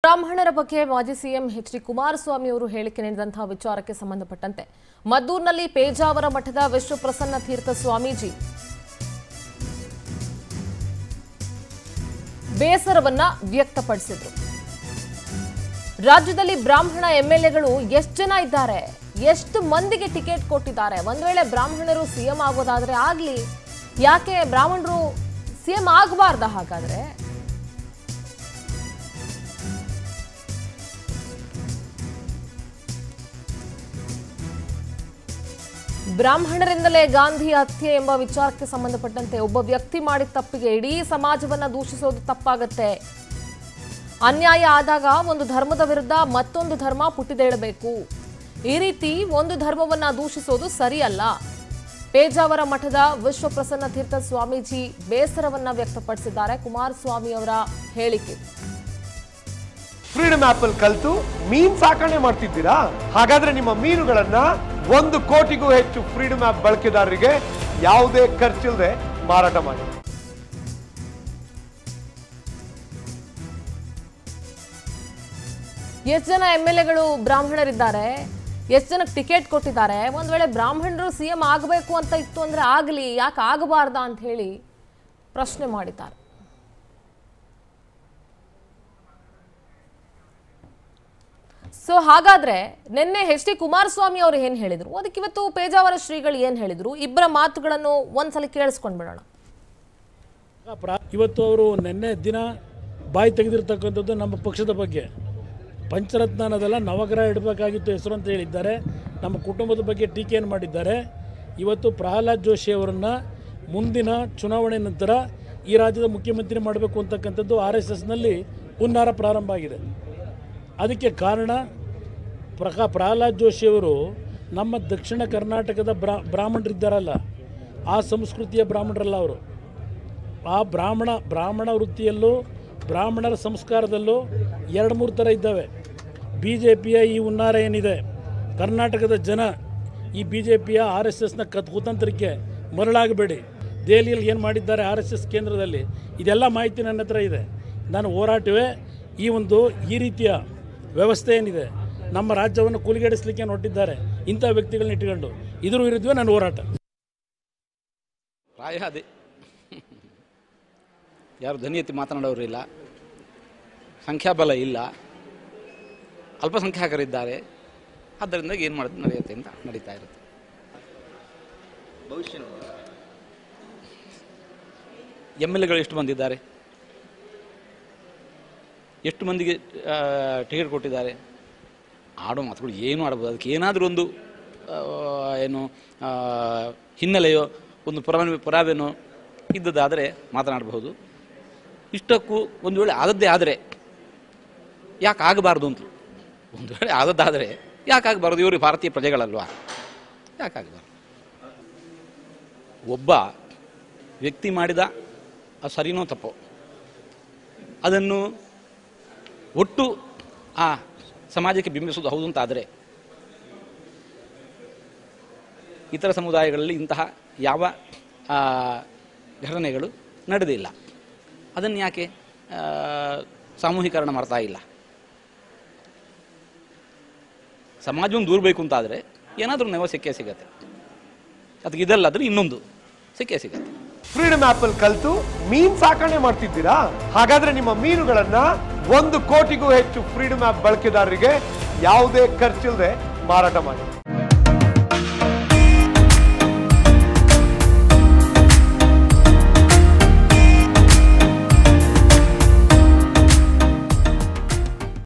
ಬ್ರಾಹ್ಮಣರ ಬಗ್ಗೆ ಮಾಜಿ ಸಿಎಂ ಎಚ್ ಡಿ ಕುಮಾರಸ್ವಾಮಿ ಅವರು ಹೇಳಿಕೆ ನೀಡಿದಂತಹ ವಿಚಾರಕ್ಕೆ ಸಂಬಂಧಪಟ್ಟಂತೆ ಮದ್ದೂರಿನಲ್ಲಿ ಪೇಜಾವರ ಮಠದ ವಿಶ್ವಪ್ರಸನ್ನ ತೀರ್ಥ ಸ್ವಾಮೀಜಿ ಬೇಸರವನ್ನ ವ್ಯಕ್ತಪಡಿಸಿದ್ರು ರಾಜ್ಯದಲ್ಲಿ ಬ್ರಾಹ್ಮಣ ಎಂಎಲ್ಎಗಳು ಎಷ್ಟು ಜನ ಇದ್ದಾರೆ ಎಷ್ಟು ಮಂದಿಗೆ ಟಿಕೆಟ್ ಕೊಟ್ಟಿದ್ದಾರೆ ಒಂದ್ ವೇಳೆ ಬ್ರಾಹ್ಮಣರು ಸಿಎಂ ಆಗೋದಾದ್ರೆ ಆಗ್ಲಿ ಯಾಕೆ ಬ್ರಾಹ್ಮಣರು ಸಿಎಂ ಆಗಬಾರ್ದ ಹಾಗಾದ್ರೆ ಬ್ರಾಹ್ಮಣರಿಂದಲೇ ಗಾಂಧಿ ಹತ್ಯೆ ಎಂಬ ವಿಚಾರಕ್ಕೆ ಸಂಬಂಧಪಟ್ಟಂತೆ ಒಬ್ಬ ವ್ಯಕ್ತಿ ಮಾಡಿದ ತಪ್ಪಿಗೆ ಇಡೀ ಸಮಾಜವನ್ನ ದೂಷಿಸೋದು ತಪ್ಪಾಗತ್ತೆ ಅನ್ಯಾಯ ಆದಾಗ ಒಂದು ಧರ್ಮದ ವಿರುದ್ಧ ಮತ್ತೊಂದು ಧರ್ಮ ಪುಟಿದೇಳಬೇಕು ಈ ರೀತಿ ಒಂದು ಧರ್ಮವನ್ನ ದೂಷಿಸೋದು ಸರಿಯಲ್ಲ ಪೇಜಾವರ ಮಠದ ವಿಶ್ವಪ್ರಸನ್ನ ತೀರ್ಥ ಸ್ವಾಮೀಜಿ ಬೇಸರವನ್ನ ವ್ಯಕ್ತಪಡಿಸಿದ್ದಾರೆ ಕುಮಾರಸ್ವಾಮಿ ಅವರ ಹೇಳಿಕೆ ಫ್ರೀಡಮ್ ಆಪ್ ಅಲ್ಲಿ ಕಲ್ತು ಮೀನ್ ಸಾಕಣೆ ಮಾಡ್ತಿದ್ದೀರಾ ಹಾಗಾದ್ರೆ ನಿಮ್ಮ ಮೀನುಗಳನ್ನ ಒಂದು ಕೋಟಿಗೂ ಹೆಚ್ಚು ಫ್ರೀಡಮ್ ಆಪ್ ಬಳಕೆದಾರರಿಗೆ ಯಾವುದೇ ಖರ್ಚಿಲ್ಲದೆ ಮಾರಾಟ ಮಾಡಿ ಎಷ್ಟು ಜನ ಎಮ್ ಎಲ್ ಎಗಳು ಬ್ರಾಹ್ಮಣರಿದ್ದಾರೆ ಎಷ್ಟು ಜನಕ್ಕೆ ಟಿಕೆಟ್ ಕೊಟ್ಟಿದ್ದಾರೆ ಒಂದ್ ವೇಳೆ ಬ್ರಾಹ್ಮಣರು ಸಿಎಂ ಆಗಬೇಕು ಅಂತ ಇತ್ತು ಅಂದ್ರೆ ಆಗಲಿ ಯಾಕೆ ಆಗಬಾರ್ದಾ ಅಂತ ಹೇಳಿ ಪ್ರಶ್ನೆ ಮಾಡಿದ್ದಾರೆ ಸೊ ಹಾಗಾದ್ರೆ ನಿನ್ನೆ ಎಚ್ ಡಿ ಕುಮಾರಸ್ವಾಮಿ ಅವರು ಏನ್ ಹೇಳಿದ್ರು ಅದಕ್ಕೆ ಇವತ್ತು ಪೇಜಾವರ ಶ್ರೀಗಳು ಏನ್ ಹೇಳಿದ್ರು ಇಬ್ಬರ ಮಾತುಗಳನ್ನು ಒಂದ್ಸಲ ಕೇಳಿಸ್ಕೊಂಡ್ಬಿಡೋಣ ಪ್ರಾ- ಇವತ್ತು ಅವರು ನಿನ್ನೆ ದಿನ ಬಾಯಿ ತೆಗೆದಿರ್ತಕ್ಕಂಥದ್ದು ನಮ್ಮ ಪಕ್ಷದ ಬಗ್ಗೆ ಪಂಚರತ್ನ ಅನ್ನೋದೆಲ್ಲ ನವಗ್ರಹ ಇಡಬೇಕಾಗಿತ್ತು ಹೆಸರು ಅಂತ ಹೇಳಿದ್ದಾರೆ ನಮ್ಮ ಕುಟುಂಬದ ಬಗ್ಗೆ ಟೀಕೆಯನ್ನು ಮಾಡಿದ್ದಾರೆ ಇವತ್ತು ಪ್ರಹ್ಲಾದ್ ಜೋಶಿ ಅವರನ್ನು ಮುಂದಿನ ಚುನಾವಣೆ ನಂತರ ಈ ರಾಜ್ಯದ ಮುಖ್ಯಮಂತ್ರಿ ಮಾಡಬೇಕು ಅಂತಕ್ಕಂಥದ್ದು ಆರ್ ಎಸ್ ಎಸ್ನಲ್ಲಿ ಹುನ್ನಾರ ಪ್ರಾರಂಭ ಆಗಿದೆ ಅದಕ್ಕೆ ಕಾರಣ ಪ್ರಕಾ ಪ್ರಹ್ಲಾದ್ ಜೋಶಿಯವರು ನಮ್ಮ ದಕ್ಷಿಣ ಕರ್ನಾಟಕದ ಬ್ರಾ ಬ್ರಾಹ್ಮಣರಿದ್ದಾರಲ್ಲ ಆ ಸಂಸ್ಕೃತಿಯ ಬ್ರಾಹ್ಮಣರಲ್ಲ ಅವರು ಆ ಬ್ರಾಹ್ಮಣ ಬ್ರಾಹ್ಮಣ ವೃತ್ತಿಯಲ್ಲೂ ಬ್ರಾಹ್ಮಣರ ಸಂಸ್ಕಾರದಲ್ಲೂ ಎರಡು ಮೂರು ಥರ ಇದ್ದಾವೆ ಬಿ ಜೆ ಪಿಯ ಈ ಹುನ್ನಾರ ಏನಿದೆ ಕರ್ನಾಟಕದ ಜನ ಈ ಬಿ ಜೆ ಪಿಯ ಆರ್ ಎಸ್ ಎಸ್ನ ಕತ್ ಕುತಂತ್ರಕ್ಕೆ ಮರಳಾಗಬೇಡಿ ದೆಹಲಿಯಲ್ಲಿ ಏನು ಮಾಡಿದ್ದಾರೆ ಆರ್ ಎಸ್ ಎಸ್ ಕೇಂದ್ರದಲ್ಲಿ ಇದೆಲ್ಲ ಮಾಹಿತಿ ನನ್ನ ಹತ್ರ ಇದೆ ನಾನು ಹೋರಾಟವೇ ಈ ಒಂದು ಈ ರೀತಿಯ ವ್ಯವಸ್ಥೆ ಏನಿದೆ ನಮ್ಮ ರಾಜ್ಯವನ್ನು ಕೂಲಿಗೆಡಿಸ್ಲಿಕ್ಕೆ ಹೊರಟಿದ್ದಾರೆ ಇಂಥ ವ್ಯಕ್ತಿಗಳನ್ನ ಇಟ್ಕೊಂಡು ಇದ್ರ ವಿರುದ್ಧವೇ ನಾನು ಹೋರಾಟ ಪ್ರಾಯ ಅದೇ ಯಾರು ಧ್ವನಿ ಎತ್ತಿ ಮಾತನಾಡೋರು ಇಲ್ಲ ಸಂಖ್ಯಾಬಲ ಇಲ್ಲ ಅಲ್ಪಸಂಖ್ಯಾತರಿದ್ದಾರೆ ಆದ್ದರಿಂದ ಏನು ಮಾಡೋದು ನಡೆಯುತ್ತೆ ಅಂತ ನಡೀತಾ ಇರುತ್ತೆ ಎಮ್ ಎಲ್ ಎಗಳು ಎಷ್ಟು ಬಂದಿದ್ದಾರೆ ಎಷ್ಟು ಮಂದಿಗೆ ಆ, ಟಿಕೆಟ್ ಕೊಟ್ಟಿದ್ದಾರೆ ಆಡೋ ಮಾತುಗಳು ಏನು ಆಡ್ಬೋದು ಅದಕ್ಕೆ ಏನಾದರೂ ಒಂದು ಆ, ಏನು ಆ, ಹಿನ್ನೆಲೆಯೋ ಒಂದು ಪುರಾವೆ ಪುರಾವೆನೋ ಇದ್ದದ್ದಾದರೆ ಮಾತನಾಡಬಹುದು ಇಷ್ಟಕ್ಕೂ ಒಂದು ವೇಳೆ ಆದದ್ದೇ ಆದರೆ ಯಾಕೆ ಆಗಬಾರ್ದು ಅಂತ ಒಂದು ವೇಳೆ ಆದದ್ದಾದರೆ ಯಾಕೆ ಆಗಬಾರ್ದು ಇವರು ಭಾರತೀಯ ಪ್ರಜೆಗಳಲ್ವಾ ಯಾಕೆ ಆಗಬಾರ್ದು ಒಬ್ಬ ವ್ಯಕ್ತಿ ಮಾಡಿದ ಅದು ಸರಿನೋ ತಪ್ಪೋ ಅದನ್ನು ಒಟ್ಟು ಆ ಸಮಾಜಕ್ಕೆ ಬಿಂಬಿಸುವುದು ಹೌದು ಅಂತ ಆದರೆ ಇತರ ಸಮುದಾಯಗಳಲ್ಲಿ ಇಂತಹ ಯಾವ ಆ, ಘಟನೆಗಳು ನಡೆದಿಲ್ಲ ಅದನ್ನು ಯಾಕೆ ಆ, ಸಾಮೂಹಿಕರಣ ಮಾಡ್ತಾ ಇಲ್ಲ ಸಮಾಜವನ್ನು ದೂರಬೇಕು ಅಂತಾದರೆ ಏನಾದರೂ ನೆವ ಸಿಕ್ಕೇ ಸಿಗತ್ತೆ ಅದಕ್ಕೆ ಇದಲ್ಲಾದರೆ ಇನ್ನೊಂದು ಸಿಕ್ಕೇ ಸಿಗತ್ತೆ ಫ್ರೀಡಮ್ ಆಪ್ ಅಲ್ಲಿ ಕಲ್ತು ಮೀನ್ ಸಾಕಣೆ ಮಾಡ್ತಿದ್ದೀರಾ ಹಾಗಾದ್ರೆ ನಿಮ್ಮ ಮೀನುಗಳನ್ನ ಒಂದು ಕೋಟಿಗೂ ಹೆಚ್ಚು ಫ್ರೀಡಮ್ ಆಪ್ ಬಳಕೆದಾರರಿಗೆ ಯಾವುದೇ ಖರ್ಚಿಲ್ಲದೆ ಮಾರಾಟ ಮಾಡಿ